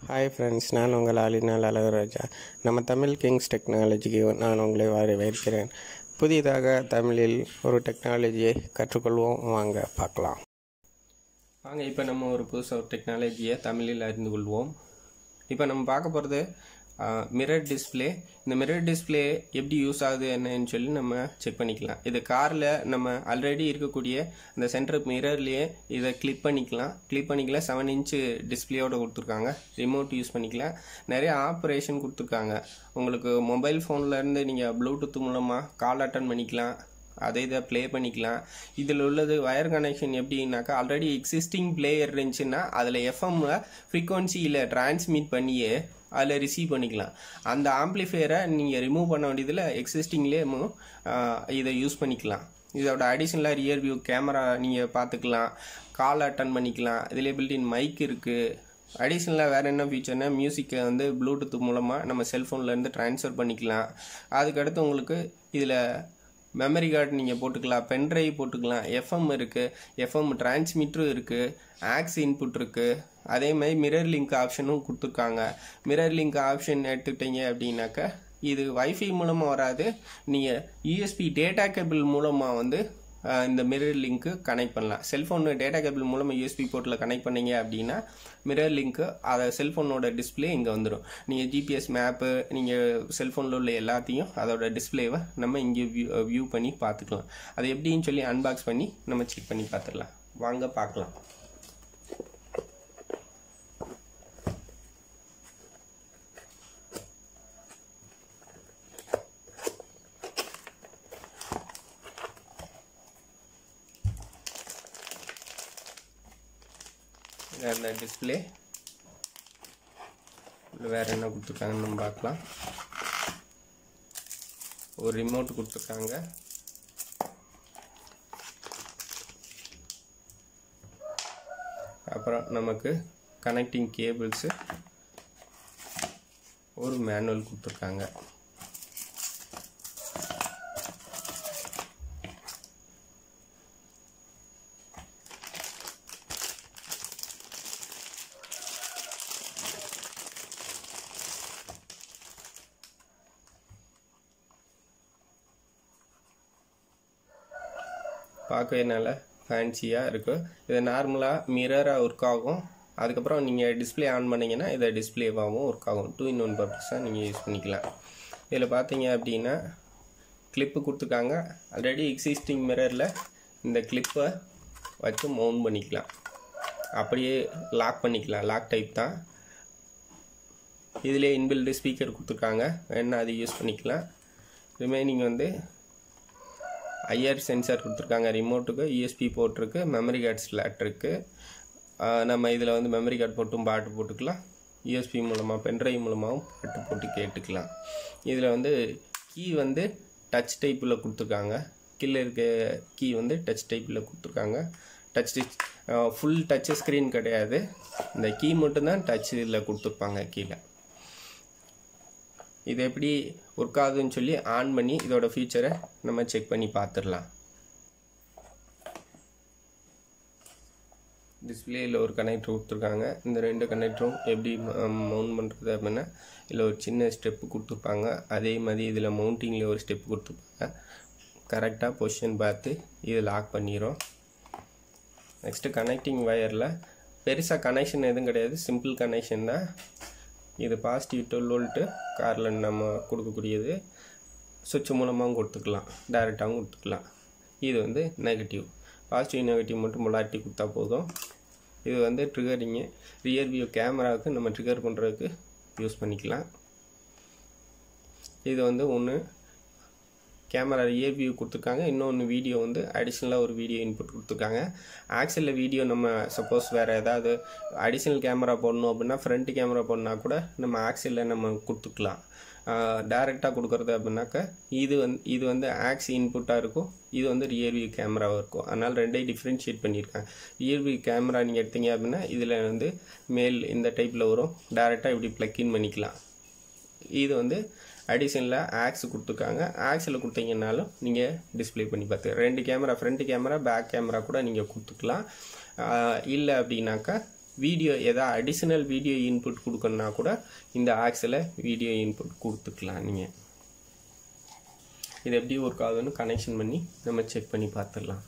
Hi friends நான் உங்கள் ஆலினால் அழகராஜா நம்ம தமிழ் கிங்ஸ் டெக்னாலஜிக்கு நான் உங்களை வரவேற்கிறேன் புதிதாக தமிழில் ஒரு டெக்னாலஜியை கற்றுக்கொள்வோம் வாங்க பார்க்கலாம் வாங்க இப்போ நம்ம ஒரு புதுசாக ஒரு டெக்னாலஜியை தமிழில் அறிந்து கொள்வோம் இப்போ நம்ம பார்க்க போகிறது மிரர் டிஸ்ப்ளே இந்த மிரர் டிஸ்ப்ளே எப்படி யூஸ் ஆகுது என்னன்னு சொல்லி நம்ம செக் பண்ணிக்கலாம் இது காரில் நம்ம ஆல்ரெடி இருக்கக்கூடிய அந்த சென்டர் மிரர்லேயே இதை கிளிக் பண்ணிக்கலாம் கிளிக் பண்ணிக்கலாம் செவன் இன்ச்சு டிஸ்பிளேயோட கொடுத்துருக்காங்க ரிமோட் யூஸ் பண்ணிக்கலாம் நிறைய ஆப்ரேஷன் கொடுத்துருக்காங்க உங்களுக்கு மொபைல் ஃபோன்லேருந்து நீங்கள் ப்ளூடூத் மூலமாக கால் அட்டன் பண்ணிக்கலாம் அதை இதை ப்ளே பண்ணிக்கலாம் இதில் உள்ளது வயர் கனெக்ஷன் எப்படின்னாக்கா ஆல்ரெடி எக்ஸிஸ்டிங் பிளேயர் இருந்துச்சுன்னா அதில் எஃப்எம்ல ஃப்ரீக்வன்சியில் டிரான்ஸ்மிட் பண்ணியே அதில் ரிசீவ் பண்ணிக்கலாம் அந்த ஆம்ப்ளிஃபையரை நீங்கள் ரிமூவ் பண்ண வேண்டியதில் எக்ஸிஸ்டிங்லேயே இதை யூஸ் பண்ணிக்கலாம் இதோட அடிஷ்னலாக ரியர் வியூ கேமரா நீங்கள் பார்த்துக்கலாம் கால் அட்டன் பண்ணிக்கலாம் இதில் பில்டின் மைக் இருக்குது அடிஷ்னலாக வேறு என்ன ஃபீச்சர்னா மியூசிக்கை வந்து ப்ளூடூத் மூலமாக நம்ம செல்ஃபோன்லேருந்து ட்ரான்ஸ்ஃபர் பண்ணிக்கலாம் அதுக்கடுத்து உங்களுக்கு இதில் மெமரி கார்டு நீங்கள் போட்டுக்கலாம் பென்ட்ரைவ் போட்டுக்கலாம் எஃப்எம் இருக்குது எஃப்எம் டிரான்ஸ்மிட்டரும் இருக்குது ஆக்ஸ் இன்புட் இருக்குது அதே மாதிரி மிரர் லிங்க் ஆப்ஷனும் கொடுத்துருக்காங்க மிரர் லிங்க் ஆப்ஷன் எடுத்துக்கிட்டீங்க அப்படின்னாக்கா இது வைஃபை மூலமாக வராது நீங்கள் யூஎஸ்பி டேட்டா கேபிள் மூலமாக வந்து இந்த மிரர் லிங்க்கு கனெக்ட் பண்ணலாம் செல்ஃபோன் டேட்டா கேபிள் மூலமாக யூஎஸ்பி போர்ட்டில் கனெக்ட் பண்ணீங்க அப்படின்னா மிரர் லிங்க்கு அதை செல்ஃபோனோட டிஸ்பிளே இங்கே வந்துடும் நீங்கள் ஜிபிஎஸ் மேப்பு நீங்கள் செல்ஃபோனில் உள்ள எல்லாத்தையும் அதோட டிஸ்பிளேவை நம்ம இங்கே வியூ வியூ பண்ணி பார்த்துக்கலாம் அது எப்படின்னு சொல்லி அன்பாக்ஸ் பண்ணி நம்ம செக் பண்ணி பார்த்துடலாம் வாங்க பார்க்கலாம் அந்த டிஸ்பிளே வேறு என்ன கொடுத்துருக்காங்கன்னு நம்ம பார்க்கலாம் ஒரு ரிமோட் கொடுத்துருக்காங்க அப்புறம் நமக்கு கனெக்டிங் கேபிள்ஸு ஒரு மேனுவல் கொடுத்துருக்காங்க பார்க்கவே நல்லா ஃபேன்சியாக இருக்கும் இது நார்மலாக மிரராக ஒர்க் ஆகும் அதுக்கப்புறம் நீங்கள் டிஸ்பிளே ஆன் பண்ணிங்கன்னா இதை டிஸ்பிளேவாகவும் ஒர்க் ஆகும் டூ இன் ஒன் பர்பஸாக நீங்கள் யூஸ் பண்ணிக்கலாம் இதில் பார்த்தீங்க அப்படின்னா கிளிப்பு கொடுத்துருக்காங்க ஆல்ரெடி எக்ஸிஸ்டிங் மிரரில் இந்த கிளிப்பை வச்சு மவுண்ட் பண்ணிக்கலாம் அப்படியே லாக் பண்ணிக்கலாம் லாக் டைப் தான் இதிலே இன்பில்டு ஸ்பீக்கர் கொடுத்துருக்காங்க வேணா அது யூஸ் பண்ணிக்கலாம் ரிமைனிங் வந்து ஐஆர் சென்சார் கொடுத்துருக்காங்க ரிமோட்டுக்கு யூஎஸ்பி போட்டிருக்கு மெமரி கார்டு ஸ்லாட் இருக்குது நம்ம இதில் வந்து மெமரி கார்டு போட்டும் பாட்டு போட்டுக்கலாம் யூஎஸ்பி மூலமாக பென்ட்ரைவ் மூலமாகவும் பாட்டு போட்டு கேட்டுக்கலாம் இதில் வந்து கீ வந்து டச் டைப்பில் கொடுத்துருக்காங்க கீழே இருக்க கீ வந்து டச் டைப்பில் கொடுத்துருக்காங்க டச் ஃபுல் டச் ஸ்க்ரீன் கிடையாது இந்த கீ மட்டும்தான் டச் இதில் கொடுத்துருப்பாங்க கீழே இது எப்படி ஒர்க் ஆகுதுன்னு சொல்லி ஆன் பண்ணி இதோட ஃபீச்சரை நம்ம செக் பண்ணி பார்த்துடலாம் டிஸ்பிளேயில் ஒரு கனெக்டர் கொடுத்துருக்காங்க இந்த ரெண்டு கனெக்டரும் எப்படி மவுண்ட் பண்ணுறது அப்படின்னா இதில் ஒரு சின்ன ஸ்டெப்பு கொடுத்துருப்பாங்க அதே மாதிரி இதில் மவுண்டிங்கில் ஒரு ஸ்டெப் கொடுத்துருப்பாங்க கரெக்டாக பொசிஷன் பார்த்து இது லாக் பண்ணிடும் நெக்ஸ்ட்டு கனெக்டிங் வயரில் பெருசாக கனெக்ஷன் எதுவும் கிடையாது சிம்பிள் கனெக்ஷன் தான் இது பாசிட்டிவ் டுவெல் வோல்ட்டு காரில் நம்ம கொடுக்கக்கூடியது சுவிட்ச் மூலமாகவும் கொடுத்துக்கலாம் டைரெக்டாகவும் கொடுத்துக்கலாம் இது வந்து நெகட்டிவ் பாசிட்டிவ் நெகட்டிவ் மட்டும் பொலாரிட்டி கொடுத்தா போதும் இது வந்து ட்ரிகரிங்கு ரியர் வியூ கேமராவுக்கு நம்ம ட்ரிகர் பண்ணுறதுக்கு யூஸ் பண்ணிக்கலாம் இது வந்து ஒன்று கேமரா ரியர் வியூ கொடுத்துருக்காங்க இன்னொன்று வீடியோ வந்து அடிஷ்னலாக ஒரு வீடியோ இன்புட் கொடுத்துருக்காங்க ஆக்சலில் வீடியோ நம்ம சப்போஸ் வேறு ஏதாவது அடிஷ்னல் கேமரா போடணும் அப்படின்னா ஃப்ரண்ட் கேமரா போடனா கூட நம்ம ஆக்சலில் நம்ம கொடுத்துக்கலாம் டைரெக்டாக கொடுக்குறது அப்படின்னாக்கா இது வந்து இது வந்து ஆக்ஸ் இன்புட்டாக இருக்கும் இது வந்து ரியர் வியூ கேமராவாக இருக்கும் அதனால் ரெண்டையும் டிஃப்ரென்ஷியேட் பண்ணியிருக்காங்க ரியர் வியூ கேமரா நீங்கள் எடுத்தீங்க அப்படின்னா இதில் வந்து மேல் இந்த டைப்பில் வரும் டைரெக்டாக இப்படி ப்ளக்இன் பண்ணிக்கலாம் இது வந்து அடிஷனில் ஆக்ஸ் கொடுத்துருக்காங்க ஆக்ஸில் கொடுத்தீங்கன்னாலும் நீங்கள் டிஸ்பிளே பண்ணி பார்த்து ரெண்டு camera front camera back camera கூட நீங்கள் கொடுத்துக்கலாம் இல்லை அப்படின்னாக்கா வீடியோ எதாவது அடிஷ்னல் வீடியோ இன்புட் கொடுக்கணுன்னா கூட இந்த ஆக்ஸில் வீடியோ இன்புட் கொடுத்துக்கலாம் நீங்கள் இது எப்படி ஒர்க் ஆகுதுன்னு கனெக்ஷன் பண்ணி நம்ம செக் பண்ணி பார்த்துடலாம்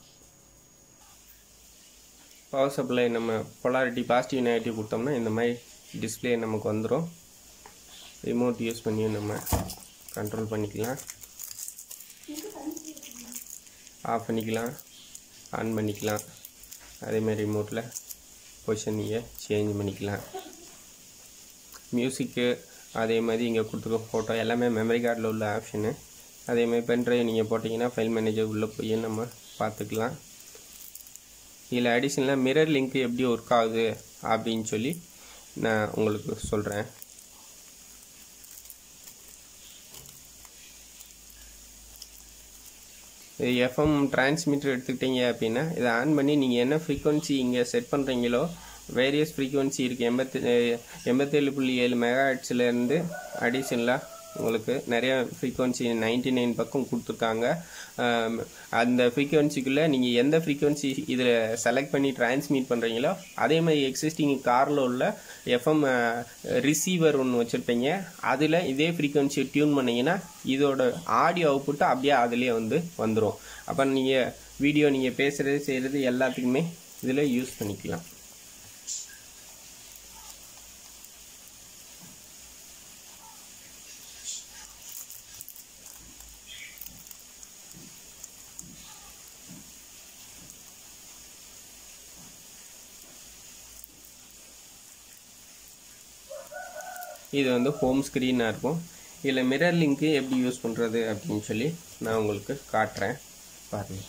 பவர் சப்ளை நம்ம பொலாரிட்டி பாசிட்டிவ் நெகட்டிவ் கொடுத்தோம்னா இந்த மாதிரி டிஸ்பிளே நமக்கு வந்துடும் ரிமோட் யூஸ் பண்ணி நம்ம கண்ட்ரோல் பண்ணிக்கலாம் ஆஃப் பண்ணிக்கலாம் ஆன் பண்ணிக்கலாம் அதேமாதிரி ரிமோட்டில் பொசிஷன் நீங்கள் சேஞ்ச் பண்ணிக்கலாம் மியூசிக்கு அதே மாதிரி இங்கே கொடுத்துருக்க ஃபோட்டோ எல்லாமே மெமரி கார்டில் உள்ள ஆப்ஷனு அதே மாதிரி பென்ட்ரைவ் நீங்கள் போட்டிங்கன்னா ஃபைல் மேனேஜர் உள்ளே போய் நம்ம பார்த்துக்கலாம் இதில் அடிஷ்னலாக மிரர் லிங்க் எப்படி ஒர்க் ஆகுது அப்படின்னு சொல்லி நான் உங்களுக்கு சொல்கிறேன் எஃப்எம் டிரான்ஸ்மிட்டர் எடுத்துக்கிட்டீங்க அப்படின்னா இதை ஆன் பண்ணி நீங்கள் என்ன ஃப்ரீக்வன்சி இங்கே செட் பண்ணுறீங்களோ வேரியஸ் ஃப்ரீக்வன்சி இருக்குது எண்பத்தி எண்பத்தேழு புள்ளி ஏழு மெகா ஹெட்ஸ்லேருந்து அடிஷனலாக உங்களுக்கு நிறைய ஃப்ரீக்வன்சி நைன்டி நைன் பக்கம் கொடுத்துருக்காங்க அந்த ஃப்ரீக்வன்சிக்குள்ளே நீங்கள் எந்த ஃப்ரீக்வன்சி இதில் செலக்ட் பண்ணி டிரான்ஸ்மிட் பண்ணுறீங்களோ அதே மாதிரி எக்ஸிஸ்டிங் காரில் உள்ள எஃப்எம் ரிசீவர் ஒன்று வச்சுருப்பீங்க அதில் இதே ஃப்ரீக்வன்சியை டியூன் பண்ணிங்கன்னா இதோட ஆடியோ அவுட்புட்டு அப்படியே அதிலே வந்து வந்துடும் அப்போ நீங்கள் வீடியோ நீங்கள் பேசுகிறது செய்கிறது எல்லாத்துக்குமே இதில் யூஸ் பண்ணிக்கலாம் இது வந்து ஹோம் ஸ்க்ரீனாக இருக்கும் இதில் மிரர் லிங்க்கு எப்படி யூஸ் பண்ணுறது அப்படின்னு சொல்லி நான் உங்களுக்கு காட்டுறேன் பாருங்கள்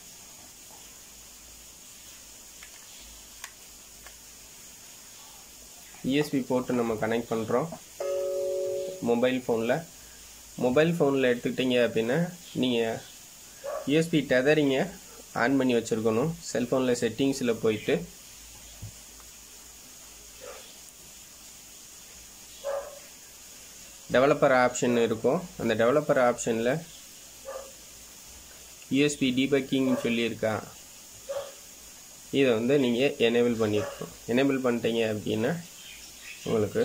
இஎஸ்பி போட்டு நம்ம கனெக்ட் பண்ணுறோம் மொபைல் ஃபோனில் மொபைல் ஃபோனில் எடுத்துக்கிட்டீங்க அப்படின்னா நீங்கள் யூஎஸ்பி டெதரிங்கை ஆன் பண்ணி வச்சுருக்கணும் செல்ஃபோனில் செட்டிங்ஸில் போயிட்டு டெவலப்பர் ஆப்ஷன் இருக்கும் அந்த டெவலப்பர் ஆப்ஷனில் யூஎஸ்பி டீபக்கிங் சொல்லியிருக்கா இதை வந்து நீங்கள் எனேபிள் பண்ணியிருக்கோம் எனேபிள் பண்ணிட்டீங்க அப்படின்னா உங்களுக்கு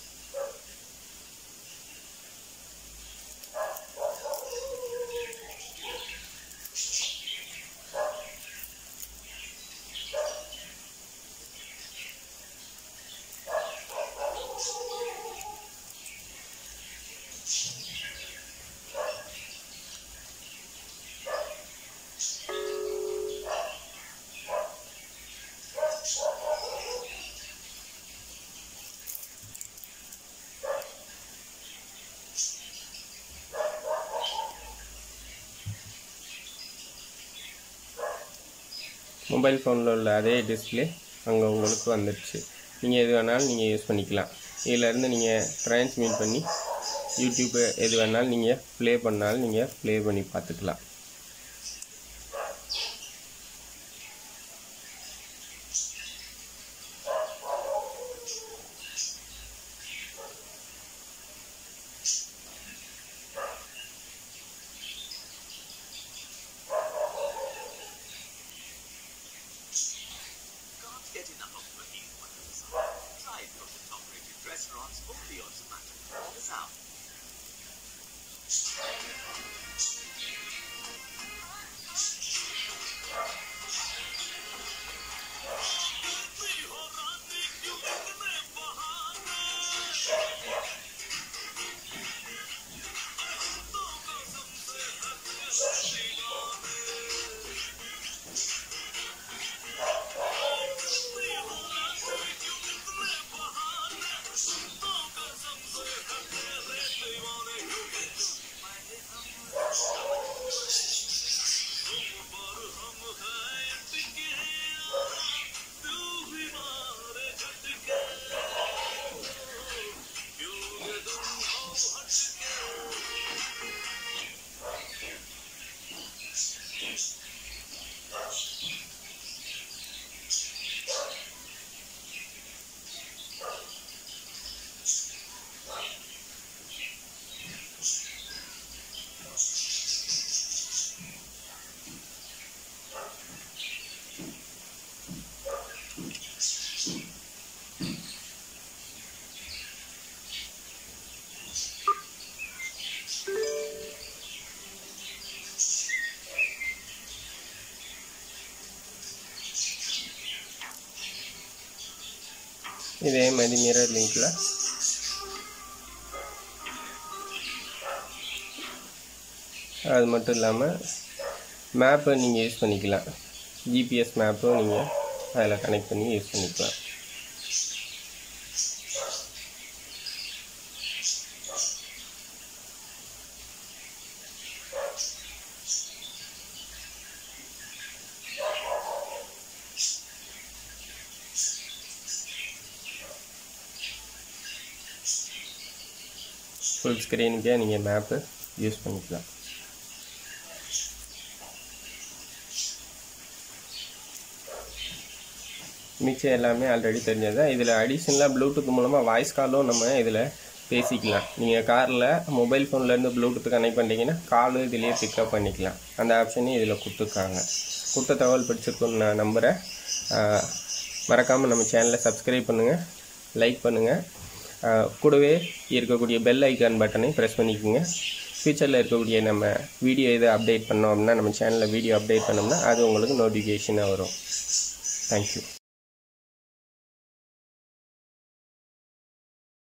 மொபைல் ஃபோனில் உள்ள அதே டிஸ்பிளே அங்கே உங்களுக்கு வந்துடுச்சு நீங்கள் எது வேணாலும் நீங்கள் யூஸ் பண்ணிக்கலாம் இதிலேருந்து நீங்கள் ட்ரான்ஸ்மிட் பண்ணி யூடியூப்பு எது வேணாலும் நீங்கள் ப்ளே பண்ணாலும் நீங்கள் ப்ளே பண்ணி பார்த்துக்கலாம் Can't get enough of cooking on Amazon. Try it from the top-rated restaurants or the automatic. Order now. இதே மாதிரி மிரர் லிங்க்கில் அது மட்டும் இல்லாமல் மேப்பை நீங்கள் யூஸ் பண்ணிக்கலாம் ஜிபிஎஸ் மேப்பும் நீங்கள் அதில் கனெக்ட் பண்ணி யூஸ் பண்ணிக்கலாம் ஃபுல் ஸ்க்ரீனுக்கே நீங்கள் மேப்பு யூஸ் பண்ணிக்கலாம் மிச்சம் எல்லாமே ஆல்ரெடி தெரிஞ்சது தான் இதில் அடிஷ்னலாக ப்ளூடூத் மூலமாக வாய்ஸ் காலும் நம்ம இதில் பேசிக்கலாம் நீங்கள் காரில் மொபைல் ஃபோன்லேருந்து ப்ளூடூத் கனெக்ட் பண்ணிட்டீங்கன்னா காலும் இதுலேயே பிக்கப் பண்ணிக்கலாம் அந்த ஆப்ஷனையும் இதில் கொடுத்துருக்காங்க கொடுத்த தகவல் படிச்சிருக்குன்னு நான் நம்புகிறேன் மறக்காமல் நம்ம சேனலை சப்ஸ்கிரைப் பண்ணுங்கள் லைக் பண்ணுங்கள் கூடவே இருக்கக்கூடிய பெல் ஐக்கான் பட்டனை ப்ரெஸ் பண்ணிக்கோங்க ஃப்யூச்சரில் இருக்கக்கூடிய நம்ம வீடியோ எது அப்டேட் பண்ணோம் அப்படின்னா நம்ம சேனலில் வீடியோ அப்டேட் பண்ணோம்னா அது உங்களுக்கு நோட்டிஃபிகேஷனாக வரும் தேங்க்யூ